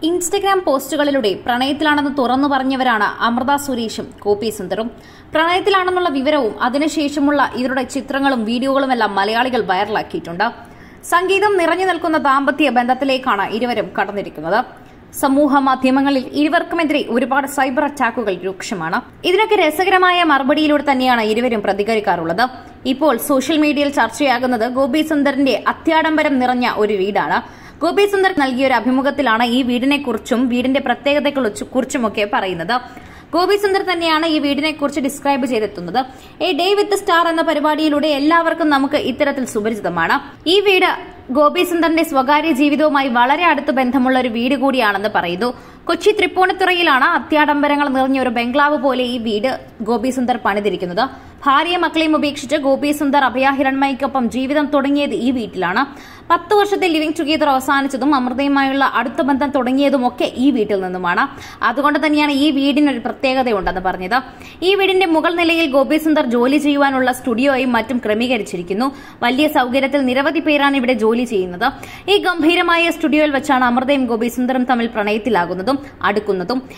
Instagram പോസ്റ്റുകളിലൂടെ പ്രണയത്തിലാണെന്ന് തുറന്നു പറഞ്ഞവരാണ് അമൃത സുരേഷും copy സുന്ദറും പ്രണയത്തിലാണെന്നുള്ള വിവരവും അതിനുശേഷമുള്ള ഇവരുടെ ചിത്രങ്ങളും വീഡിയോകളുമെല്ലാം മലയാളികൾ വൈറലാക്കിയിട്ടുണ്ട് സംഗീതം നിറഞ്ഞു നിൽക്കുന്ന ദാമ്പത്യ ബന്ധത്തിലേക്കാണ് ഇരുവരും കടന്നിരിക്കുന്നത് സമൂഹ മാധ്യമങ്ങളിൽ ഇരുവർക്കുമെതിരെ ഒരുപാട് സൈബർ അറ്റാക്കുകൾ രൂക്ഷമാണ് ഇതിനൊക്കെ രസകരമായ മറുപടിയിലൂടെ തന്നെയാണ് ഇരുവരും പ്രതികരിക്കാറുള്ളത് ഇപ്പോൾ സോഷ്യൽ മീഡിയയിൽ ചർച്ചയാകുന്നത് ഗോപി സുന്ദറിന്റെ അത്യാഡംബരം നിറഞ്ഞ ഒരു വീടാണ് ഗോപി സുന്ദർ നൽകിയ ഒരു അഭിമുഖത്തിലാണ് ഈ വീടിനെ കുറിച്ചും വീടിന്റെ പ്രത്യേകതകളെക്കുറിച്ചുമൊക്കെ പറയുന്നത് ഗോപി സുന്ദർ തന്നെയാണ് ഈ വീടിനെ കുറിച്ച് ഡിസ്ക്രൈബ് ചെയ്തെത്തുന്നത് എ ഡേ വിത്ത് സ്റ്റാർ എന്ന പരിപാടിയിലൂടെ എല്ലാവർക്കും നമുക്ക് ഇത്തരത്തിൽ സുപരിചിതമാണ് ഈ വീട് ഗോപി സുന്ദറിന്റെ സ്വകാര്യ ജീവിതവുമായി വളരെ അടുത്ത് ബന്ധമുള്ള ഒരു വീട് കൂടിയാണെന്ന് പറയുന്നു കൊച്ചി തൃപ്പൂണിത്തുറയിലാണ് അത്യാഡംബരങ്ങൾ നിറഞ്ഞ ഒരു ബംഗ്ലാവ് പോലെ ഈ വീട് ഗോപി സുന്ദർ പണിതിരിക്കുന്നത് ഭാര്യ മക്കളെയും ഉപേക്ഷിച്ച് ഗോപി സുന്ദർ അഭയ ഹിരൺമയ്ക്കൊപ്പം ജീവിതം തുടങ്ങിയത് ഈ വീട്ടിലാണ് പത്ത് വർഷത്തെ ലിവിംഗ് ടുഗെദർ അവസാനിച്ചതും അമൃതയുമായുള്ള അടുത്ത ബന്ധം തുടങ്ങിയതുമൊക്കെ ഈ വീട്ടിൽ നിന്നുമാണ് അതുകൊണ്ട് തന്നെയാണ് ഈ വീടിനൊരു പ്രത്യേകതയുണ്ടെന്ന് പറഞ്ഞത് ഈ വീടിന്റെ മുകൾ നിലയിൽ ഗോപി സുന്ദർ ജോലി ചെയ്യുവാനുള്ള സ്റ്റുഡിയോയും മറ്റും ക്രമീകരിച്ചിരിക്കുന്നു വലിയ സൗകര്യത്തിൽ നിരവധി പേരാണ് ഇവിടെ ജോലി ചെയ്യുന്നത് ഈ ഗംഭീരമായ സ്റ്റുഡിയോയിൽ വെച്ചാണ് അമൃതയും ഗോപി സുന്ദറും തമ്മിൽ പ്രണയത്തിലാകുന്നതും അടുക്കുന്നതും